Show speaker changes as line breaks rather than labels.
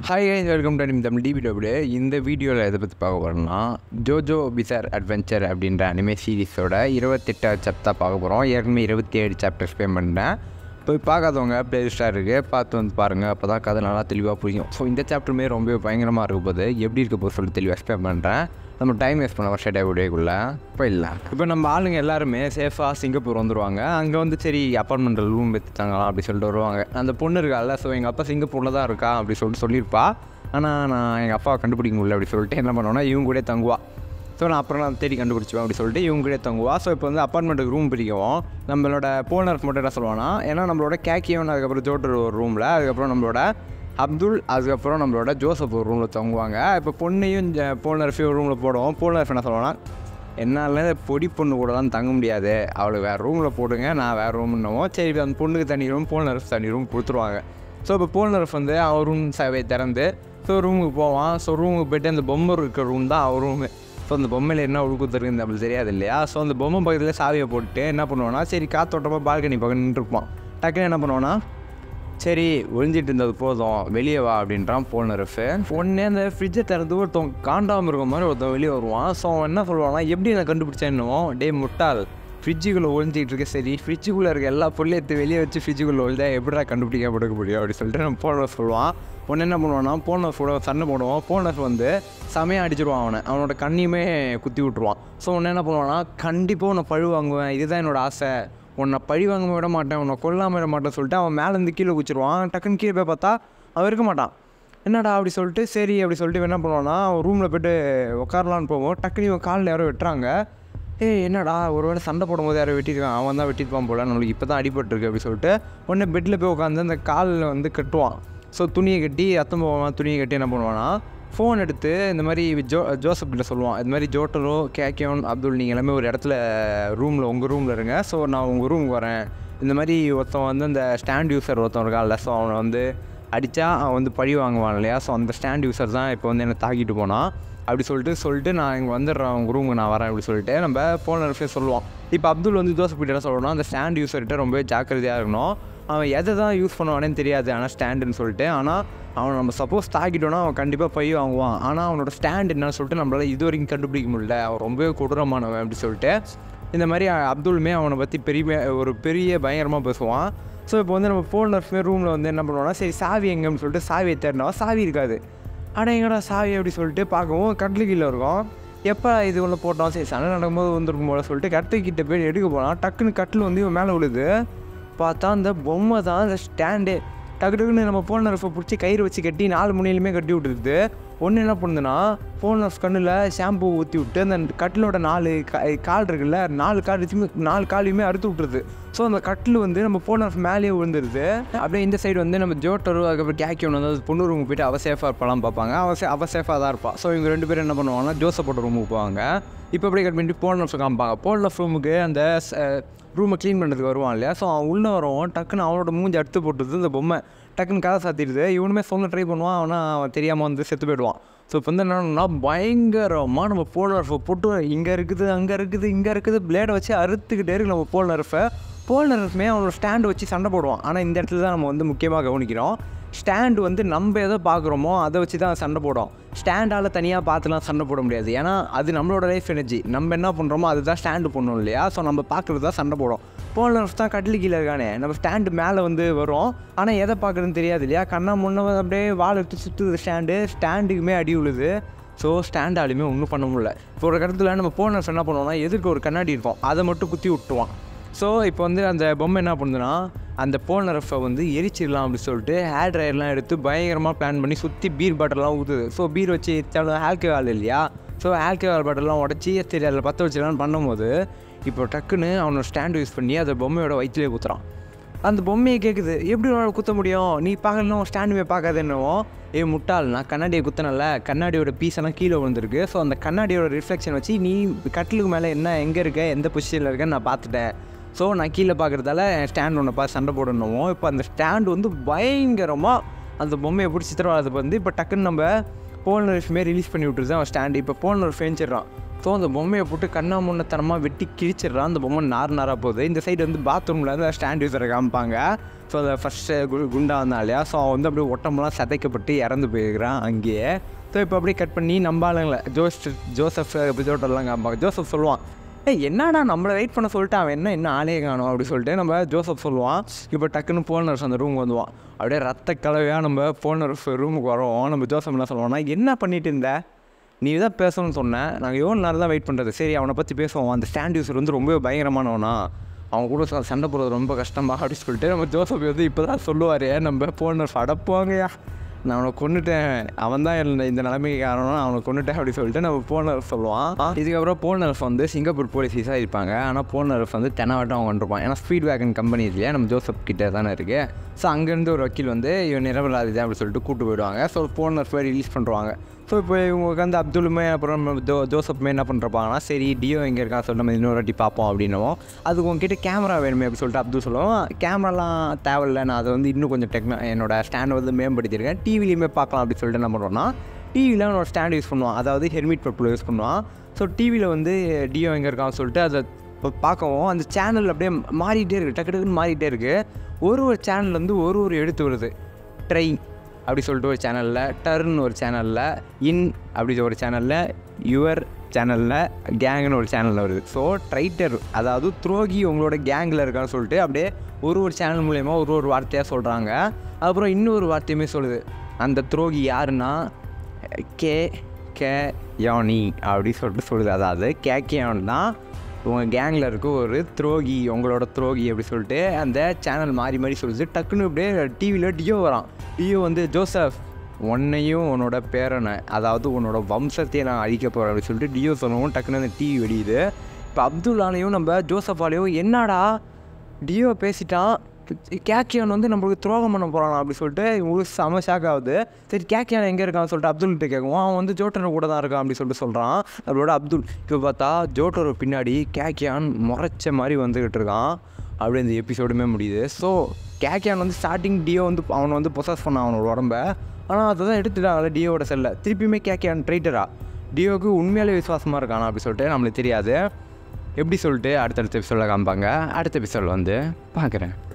hi guys welcome to anime Tamil டிபிடபிள்யூ இந்த வீடியோவில் எதை பற்றி பார்க்க போகிறோம்னா ஜோஜோ பிசர் அட்வென்ச்சர் அப்படின்ற அனிமே சீரிஸோட இருபத்தெட்டாவது சாப்டர் பார்க்க போகிறோம் ஏற்கனவே இருபத்தி ஏழு சாப்டர்ஸ் பே பண்ணிட்டேன் போய் பார்க்காதவங்க பிளேலிஸ்ட்டாக இருக்குது பார்த்து வந்து பாருங்கள் அப்போ தான் கதை நல்லா தெளிவாக புரியும் ஸோ இந்த சாப்டருமே ரொம்ப பயங்கரமாக இருக்க போது எப்படி இருக்க போது சொல்லி தெளிவாக எக்ஸ்பிளைன் பண்ணுறேன் நம்ம டைம் வேஸ்ட் பண்ண வருஷம் வீடியோக்குள்ளே இப்போ இல்லை இப்போ நம்ம ஆளுங்க எல்லாருமே சேஃபாக சிங்கப்பூர் வந்துடுவாங்க அங்கே வந்து சரி அப்பார்ட்மெண்ட்டில் ரூம் எடுத்துட்டாங்களாம் அப்படி சொல்லிட்டு வருவாங்க அந்த பொண்ணு இருக்கால ஸோ எங்கள் அப்பா சிங்கப்பூரில் தான் இருக்கா அப்படி சொல்லிட்டு சொல்லியிருப்பா ஆனால் நான் எங்கள் அப்பாவை கண்டுபிடிக்க முடியல அப்படி சொல்லிட்டு என்ன பண்ணுவேன்னா இவங்க கூட தங்குவா ஸோ நான் அப்புறம் நான் தேடி கண்டுபிடிச்சுவேன் அப்படி சொல்லிட்டு இவங்க கூட தங்குவா ஸோ இப்போ வந்து அப்பார்ட்மெண்ட்டுக்கு ரூம் பிரிக்கவும் நம்மளோட போனர்ஸ் மட்டும் என்ன சொல்லுவானா ஏன்னா நம்மளோட கேக்கியவன் அதுக்கப்புறம் ஜோட்டர் ஒரு ரூமில் அதுக்கப்புறம் நம்மளோட அப்துல் அதுக்கப்புறம் நம்மளோட ஜோசப் ஒரு ரூமில் தங்குவாங்க இப்போ பொண்ணையும் போனர்ஃபி ஒரு ரூமில் போடுவோம் போனர்ஃப் என்ன சொல்லுவானா என்னால் பொடி பொண்ணு கூட தான் தங்க முடியாது அவளுக்கு வேறு ரூமில் போடுங்க நான் வேறு ரூம்னுவோம் சரி அந்த பொண்ணுக்கு தனி ரூம் போனர்ஃப் தனி ரூம் கொடுத்துருவாங்க ஸோ இப்போ போனர்ஃப் வந்து அவன் ரூம் சேவை திறந்து ஸோ ரூமுக்கு போவான் ஸோ ரூமுக்கு போய்ட்டு அந்த பொம்மை இருக்கிற ரூம் தான் அவர் ரூமு ஸோ அந்த பொம்மையில் என்ன உழுக்குத்துருக்குன்னு நம்மளுக்கு தெரியாது இல்லையா ஸோ அந்த பொம்மை பக்கத்தில் சாவியை போட்டு என்ன பண்ணுவானா சரி காத்தோட்டமாக பால்கனி பக்கம் நின்றுருப்பான் டக்குன்னு என்ன பண்ணுவானா சரி ஒழிஞ்சிட்டு இருந்தது போதும் வெளியே வா அப்படின்றான் போனரஃபு ஒன்னே அந்த ஃப்ரிட்ஜை திறந்து ஒருத்தன் காண்டாமல் இருக்க மாதிரி ஒருத்தன் வெளியே வருவான் ஸோ அவன் என்ன சொல்லுவானா எப்படி நான் கண்டுபிடிச்சேன்னுவோம் டே முட்டாள் ஃப்ரிட்ஜுக்குள்ளே ஒழிஞ்சிட்டு இருக்க சரி ஃப்ரிட்ஜுக்குள்ளே இருக்க எல்லா பொருளையும் எடுத்து வெளியே வச்சு ஃப்ரிட்ஜுக்குள்ளே ஒழிதா எப்படிடா கண்டுபிடிக்க படுக்க முடியும் அப்படி சொல்லிட்டு நம்ம போனர் சொல்லுவான் ஒன்று என்ன பண்ணுவான்னா போனர் கூட சண்டை போடுவான் போனர் வந்து செமையாக அடிச்சிருவான் அவனை அவனோட கண்ணியுமே குத்தி விட்ருவான் ஸோ ஒன்று என்ன பண்ணுவான்னா கண்டிப்பாக உன்னை பழு வாங்குவேன் இதுதான் என்னோட ஆசை உன்னை பழி வாங்க விட மாட்டேன் உன்னை கொல்லாமல் விட மாட்டேன்னு சொல்லிட்டு அவன் மேலேருந்து கீழே குச்சிருவான் டக்குன்னு கீழே போய் பார்த்தா அவன் இருக்க மாட்டான் என்னடா அப்படி சொல்லிட்டு சரி அப்படி சொல்லிட்டு இவன் என்ன பண்ணுவான்னா அவன் ரூமில் போய்ட்டு உட்காரலான்னு போவோம் டக்குனு இவன் காலில் யாரோ வெட்டுறாங்க ஏய் என்னடா ஒரு வேளை சண்டை போடும்போது யாரோ வெட்டியிருக்கான் அவன் தான் வெட்டியிருப்பான் போல நம்மளுக்கு இப்போ தான் அடிபட்டுருக்கு அப்படி சொல்லிட்டு உடனே பெட்டில் போய் உட்காந்து அந்த காலில் வந்து கட்டுவான் ஸோ துணியை கட்டி அத்தம் போவான் துணியை கட்டி என்ன பண்ணுவான்னா ஃபோன் எடுத்து இந்த மாதிரி ஜோ ஜோசப் கிட்ட சொல்லுவான் இது மாதிரி ஜோட்டரோ கேக்கியோன் அப்துல் நீங்கள் எல்லாமே ஒரு இடத்துல ரூமில் உங்கள் ரூமில் இருங்க ஸோ நான் உங்கள் ரூமுக்கு வரேன் இந்த மாதிரி ஒருத்தன் வந்து அந்த ஸ்டாண்ட் யூஸர் ஒருத்தன் இருக்கான்ல ஸோ அவனை வந்து அடித்தா அவன் வந்து பழி வாங்குவான் இல்லையா ஸோ அந்த ஸ்டாண்ட் யூஸர் தான் இப்போ வந்து என்னை தாக்கிட்டு போனான் அப்படி சொல்லிட்டு சொல்லிட்டு நான் இங்கே வந்துடுறேன் அவங்க ரூமுக்கு நான் வரேன் அப்படி சொல்லிட்டு நம்ம போன சொல்லுவான் இப்போ அப்துல் வந்து ஜோசப் கிட்ட என்ன சொல்லணும் அந்த ஸ்டாண்ட் யூஸர்கிட்ட ரொம்பவே ஜாக்கிரதையாக இருக்கணும் அவன் எதை தான் யூஸ் பண்ணுவானேன்னு தெரியாது ஆனால் ஸ்டாண்டுன்னு சொல்லிட்டு ஆனால் அவனை நம்ம சப்போஸ் தாக்கிட்டோன்னா அவன் கண்டிப்பாக பை வாங்குவான் ஆனால் அவனோட ஸ்டாண்ட் என்னன்னு சொல்லிட்டு நம்மளால் இது வரைக்கும் கண்டுபிடிக்க முடியல அவன் ரொம்பவே கொடூரமானவன் அப்படி சொல்லிட்டு இந்த மாதிரி அப்துல்மே அவனை பற்றி பெரிய ஒரு பெரிய பயங்கரமாக பேசுவான் ஸோ இப்போ வந்து நம்ம போனர்ஃபே ரூமில் வந்து என்ன பண்ணுவோம்னா சரி சாவி எங்கன்னு சொல்லிட்டு சாவியை தேடினா சாவி இருக்காது ஆனால் எங்கடா சாவி அப்படி சொல்லிட்டு பார்க்கவும் கட்டில் கீழே இருக்கும் எப்போ இது உள்ள போட்டோம் சரி சண்டை நடக்கும்போது வந்துருக்கும் போல சொல்லிட்டு கட்டுக்கிட்ட போய் எடுக்க போனால் டக்குன்னு கட்டில் வந்து இவன் மேலே விழுது பார்த்தா அந்த பொம்மை தான் அந்த ஸ்டாண்டு டக்கு டக்குன்னு நம்ம போன் நர்ஃபை பிடிச்சி கயிறு வச்சு கட்டி நாலு முனையிலுமே கட்டி விட்டுருது ஒன்று என்ன பண்ணுதுன்னா போன் நர்ஃப் கண்ணில் ஷாம்பு ஊற்றி விட்டு அந்த கட்டிலோட நாலு கால் இருக்குல்ல நாலு கால் வச்சுமே நாலு காலையுமே அறுத்து விட்டுருது ஸோ அந்த கட்டில் வந்து நம்ம போன் நர்ஃப் மேலேயே விழுந்துருது அப்படியே இந்த சைடு வந்து நம்ம ஜோட்டரு அதுக்கப்புறம் கேக்கியோன் வந்து பொண்ணு ரூமுக்கு போயிட்டு அவள் சேஃபாக இருப்பாலாம் பார்ப்பாங்க அவள் சே அவள் சேஃபாக தான் இருப்பாள் ஸோ இவங்க ரெண்டு பேரும் என்ன பண்ணுவாங்கன்னா ஜோசப்போட ரூமுக்கு போவாங்க இப்போ அப்படியே கட் பண்ணிட்டு போன் நர்ஃப் காமிப்பாங்க போன் நர்ஃப் ரூமுக்கு அந்த ரூமை க்ளீன் பண்ணுறதுக்கு வருவான் இல்லையா ஸோ அவன் உள்ளே வரவும் டக்குன்னு அவனோட மூஞ்சி அடுத்து போட்டுருது இந்த பொம்மை டக்குன்னு கதை சாத்திடுது இவனுமே சொல்ல ட்ரை பண்ணுவான் அவனா அவன் தெரியாமல் வந்து செத்து போயிடுவான் ஸோ இப்போ வந்து என்னன்னா பயங்கரமாக நம்ம போல் நர்ஃபை போட்டு இங்கே இருக்குது அங்கே இருக்குது இங்கே இருக்குது பிளேடை வச்சு அறுத்துக்கிட்டே இருக்கு நம்ம போல் நர்ஃபை போல் நர்ஃப்மே அவனோட ஸ்டாண்டு வச்சு சண்டை போடுவான் ஆனால் இந்த இடத்துல தான் நம்ம வந்து முக்கியமாக கவனிக்கிறோம் ஸ்டாண்டு வந்து நம்ம எதை பார்க்குறோமோ அதை வச்சு தான் சண்டை போடும் ஸ்டாண்டால் தனியாக பார்த்துலாம் சண்டை போட முடியாது ஏன்னா அது நம்மளோட லைஃப் எனர்ஜி நம்ம என்ன பண்ணுறோமோ அதுதான் ஸ்டாண்டு பண்ணணும் இல்லையா ஸோ நம்ம பார்க்குறது தான் சண்டை போடும் போன தான் கட்டில் கீழே இருக்கானே நம்ம ஸ்டாண்டு மேலே வந்து வரும் ஆனால் எதை பார்க்குறதுன்னு தெரியாது இல்லையா கண்ணா முன்ன அப்படியே வால் எடுத்து சுற்றுது ஸ்டாண்டு ஸ்டாண்டுக்குமே அடி விழுது ஸோ ஸ்டாண்டாலுமே ஒன்றும் பண்ண முடியல இப்போ ஒரு இடத்துல நம்ம போனர்ஸ் என்ன பண்ணுவோம்னா எதுக்கு ஒரு கண்ணாடி இருக்கும் அதை மட்டும் குத்தி விட்டுருவான் ஸோ இப்போ வந்து அந்த பொம்மை என்ன பண்ணுதுன்னா அந்த போனரஃபை வந்து எரிச்சிடலாம் அப்படின்னு சொல்லிட்டு ஹேர் ட்ரையர்லாம் எடுத்து பயங்கரமாக பிளான் பண்ணி சுற்றி பீர் பாட்டிலாம் ஊற்றுது ஸோ பீர் வச்சு ஆல்கஹால் இல்லையா ஸோ ஆல்கஹால் பாட்டிலாம் உடச்சி சரி அதில் பற்ற வச்சிடலான்னு பண்ணும்போது இப்போ டக்குன்னு அவனோட ஸ்டாண்ட் யூஸ் பண்ணி அந்த பொம்மையோட வயிற்றுலேயே குத்துறான் அந்த பொம்மையை கேட்குது எப்படி உன்னால் குத்த முடியும் நீ பார்க்கலாம் ஸ்டாண்டுமே பார்க்காத என்னவோ ஏ முட்டாள் நான் கண்ணாடியை குத்தினல கண்ணாடியோட பீஸ் எல்லாம் கீழே விழுந்திருக்கு ஸோ அந்த கண்ணாடியோட ரிஃப்ளெக்ஷன் வச்சு நீ கட்டிலுக்கு மேலே என்ன எங்கே இருக்க எந்த பொசிஷனில் இருக்கன்னு நான் பார்த்துட்டேன் ஸோ நான் கீழே பார்க்குறதால ஸ்டாண்ட் ஒன்று பார்த்து சண்டை போடணும் இப்போ அந்த ஸ்டாண்ட் வந்து பயங்கரமாக அந்த பொம்மையை பிடிச்சி தருவா அது வந்து இப்போ டக்குன்னு நம்ம போன் ரிஃப்மே ரிலீஸ் பண்ணி விட்டுருது அவன் ஸ்டாண்டு இப்போ போன் ஒரு ஃபேஞ்சிடறான் ஸோ அந்த பொம்மையை போட்டு கண்ணா முன்னத்தனமாக வெட்டி கிழிச்சிடுறான் அந்த பொம்மை நார் நாராக போகுது இந்த சைடு வந்து பாத்ரூமில் வந்து ஸ்டாண்ட் யூஸரை காமிப்பாங்க ஸோ அதை ஃபஸ்ட்டு கு குண்டா வந்தான் இல்லையா ஸோ அவன் வந்து அப்படியே ஒட்டமெல்லாம் சதைக்கப்பட்டு இறந்து போயிருக்கிறான் அங்கேயே ஸோ இப்போ அப்படியே கட் பண்ணி நம்ம ஆளுங்களை ஜோஸ் ஜோசப் எபிசோடெல்லாம் காமிப்பாங்க ஜோசப் சொல்லுவான் ஏய் என்னடா நம்மளை வெயிட் பண்ண சொல்லிட்டு அவன் என்ன இன்னும் ஆளே காணும் அப்படி சொல்லிட்டு நம்ம ஜோசப் சொல்லுவான் இப்போ டக்குன்னு போனர்ஸ் அந்த ரூமுக்கு வந்துவான் அப்படியே ரத்த கலவையாக நம்ம போனர்ஸ் ரூமுக்கு வரோம் நம்ம ஜோசப் என்ன சொல்லுவான்னா என்ன பண்ணிட்டு இருந்த நீ தான் பேசணும்னு சொன்னேன் நாங்கள் எவ்வளோ நேரம் தான் வெயிட் பண்ணுறது சரி அவனை பற்றி பேசுவோம் அந்த ஸ்டாண்ட் யூஸர் வந்து ரொம்ப பயங்கரமானவனா அவன் கூட ச- சண்டை போடுறது ரொம்ப கஷ்டமா அப்படின்னு சொல்லிட்டு நம்ம ஜோசப் வந்து இப்போ தான் சொல்லுவார் நம்ம போனர் அடப்புவாங்கயா நான் அவனை கொண்டுட்டேன் அவன் தான் இந்த நிலைமைக்கு காரணம் அவனை கொண்டுட்டேன் அப்படின்னு சொல்லிட்டு நம்ம போனர் சொல்லுவான் இதுக்கப்புறம் போனர்ஸ் வந்து சிங்கப்பூர் போலீஸாக இருப்பாங்க ஆனால் போனர்ஸ் வந்து தெனாவட்டம் அவன் கொண்டிருப்பான் ஏன்னா ஸ்பீட் வேகன் கம்பெனி இல்லையா நம்ம ஜோசப் கிட்ட தானே இருக்குது ஸோ அங்கேருந்து ஒரு வக்கீல் வந்து இவன் நிரபராதி அப்படின்னு சொல்லிட்டு கூட்டு போயிடுவாங்க ஸோ போனர் போய் ரிலீஸ் பண்ணுறாங்க ஸோ இப்போ இவங்களுக்கு வந்து அப்துலுமே அப்புறம் நம்ம ஜோ ஜோசப்புமே என்ன பண்ணுறப்பாங்கன்னா சரி டியோ எங்கே இருக்கான்னு சொல்லிட்டு நம்ம இன்னொரு வாட்டி பார்ப்போம் அப்படின்னவும் அதுக்கு உங்ககிட்ட கேமரா வேணுமே அப்படின்னு சொல்லிட்டு அப்துல் சொல்லுவோம் கேமராலாம் தேவையில்ல நான் அதை வந்து இன்னும் கொஞ்சம் டெக்னா என்னோட ஸ்டாண்டை வந்து மேம்படுத்தியிருக்கேன் டிவிலையுமே பார்க்கலாம் அப்படின்னு சொல்லிட்டு என்ன பண்ணுறோன்னா டிவியில் அவனோட ஸ்டாண்ட் யூஸ் பண்ணுவான் அதாவது ஹெல்மெட் பர்பிள் யூஸ் பண்ணுவான் ஸோ டிவியில் வந்து டியோ எங்கே இருக்கான்னு சொல்லிட்டு அதை இப்போ பார்க்கவும் அந்த சேனல் அப்படியே மாறிட்டே இருக்குது டக்கு டக்குன்னு மாறிட்டே இருக்குது ஒரு ஒரு சேனல் வந்து ஒரு ஒரு எடுத்து வருது ட்ரை அப்படி சொல்லிட்டு ஒரு சேனலில் டர்ன் ஒரு சேனலில் இன் அப்படி ஒரு சேனலில் யுவர் சேனலில் கேங்னு ஒரு சேனலில் வருது ஸோ ட்ரைட்டர் அதாவது துரோகி உங்களோட கேங்கில் இருக்கான்னு சொல்லிட்டு அப்படியே ஒரு ஒரு சேனல் மூலயமா ஒரு ஒரு வார்த்தையாக சொல்கிறாங்க அப்புறம் இன்னொரு வார்த்தையுமே சொல்லுது அந்த துரோகி யாருன்னா கே கே யானி அப்படி சொல்லிட்டு சொல்லுது அதாவது கே கே தான் உங்கள் கேங்கில் இருக்க ஒரு துரோகி உங்களோட துரோகி அப்படி சொல்லிட்டு அந்த சேனல் மாறி மாறி சொல்லுது டக்குன்னு அப்படியே டிவியில் டியோ வரான் டியோ வந்து ஜோசப் உன்னையும் உன்னோட பேரனை அதாவது உன்னோட வம்சத்தையே நான் அழிக்க போகிறேன் அப்படின்னு சொல்லிட்டு டியோ சொல்லவும் டக்குன்னு அந்த டிவி வெடியுது இப்போ அப்துல்லாலையும் நம்ம ஜோசஃபாலையும் என்னடா டியோ பேசிட்டான் கேக்கியான் வந்து நம்மளுக்கு துரோகம் பண்ண போகிறான் அப்படி சொல்லிட்டு இவங்களுக்கு செம ஷாக் ஆகுது சரி கேக்கியான் எங்கே இருக்கான்னு சொல்லிட்டு அப்துல்கிட்ட கேட்குவோம் அவன் வந்து ஜோட்டர் கூட தான் இருக்கான் அப்படி சொல்லிட்டு சொல்கிறான் அவரோட அப்துல் இப்போ பார்த்தா ஜோட்டர் பின்னாடி கேக்கியான் முறைச்ச மாதிரி வந்துக்கிட்டு இருக்கான் அப்படி இந்த எபிசோடுமே முடியுது ஸோ கேக்கியான் வந்து ஸ்டார்டிங் டியோ வந்து அவனை வந்து பொசஸ் பண்ணான் அவனோட உடம்ப ஆனால் அதை தான் எடுத்துட்டாங்க டியோவோட செல்லை திருப்பியுமே கேக்கியான் ட்ரைட்டரா டியோவுக்கு உண்மையாலே விசுவாசமாக இருக்கானா அப்படி சொல்லிட்டு நம்மளுக்கு தெரியாது எப்படி சொல்லிட்டு அடுத்தடுத்த எபிசோடில் காமிப்பாங்க அடுத்த எபிசோடில் வந்து பார்க்குறேன்